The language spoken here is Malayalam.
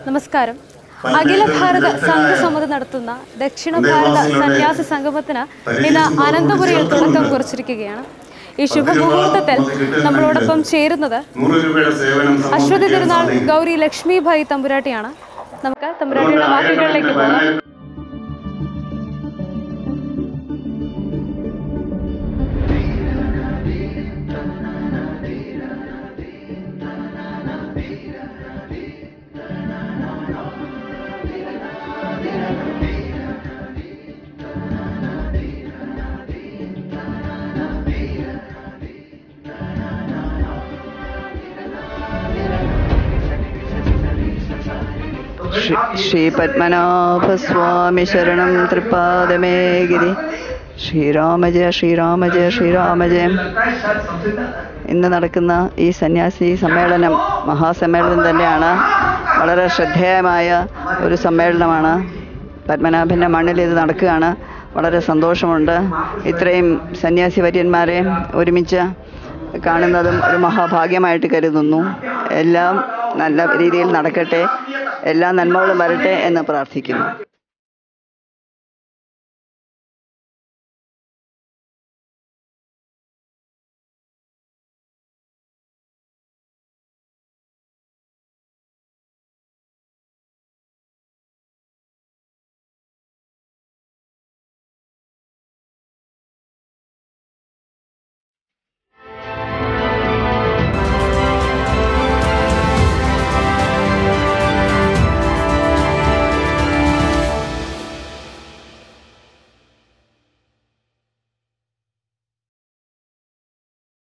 നമസ്കാരം അഖില ഭാരത സംഘസമിതി നടത്തുന്ന ദക്ഷിണ ഭാരത സന്യാസി സംഗമത്തിന് ഇന്ന് അനന്തപുരിയിൽ തുടക്കം കുറിച്ചിരിക്കുകയാണ് ഈ ശുഭമുഹൂർത്തത്തിൽ നമ്മളോടൊപ്പം ചേരുന്നത് നൂറ് രൂപയുടെ സേവനം അശ്വതി തിരുനാൾ ഗൗരി ലക്ഷ്മിഭായി തമ്പുരാട്ടിയാണ് നമുക്ക് തമ്പുരാട്ടിയുടെ വാക്കുകളിലേക്ക് പോകാം ശ്രീപത്മനാഭസ്വാമി ശരണം തൃപ്പാദമേ ഗിരി ശ്രീരാമ ജയ ശ്രീരാമ ജയ ശ്രീരാമ ജയം ഇന്ന് നടക്കുന്ന ഈ സന്യാസി സമ്മേളനം മഹാസമ്മേളനം തന്നെയാണ് വളരെ ശ്രദ്ധേയമായ ഒരു സമ്മേളനമാണ് പത്മനാഭൻ്റെ മണ്ണിൽ ഇത് നടക്കുകയാണ് വളരെ സന്തോഷമുണ്ട് ഇത്രയും സന്യാസി വര്യന്മാരെ ഒരുമിച്ച് കാണുന്നതും ഒരു മഹാഭാഗ്യമായിട്ട് കരുതുന്നു എല്ലാം നല്ല രീതിയിൽ നടക്കട്ടെ എല്ലാ നന്മകളും വരട്ടെ എന്ന് പ്രാർത്ഥിക്കുന്നു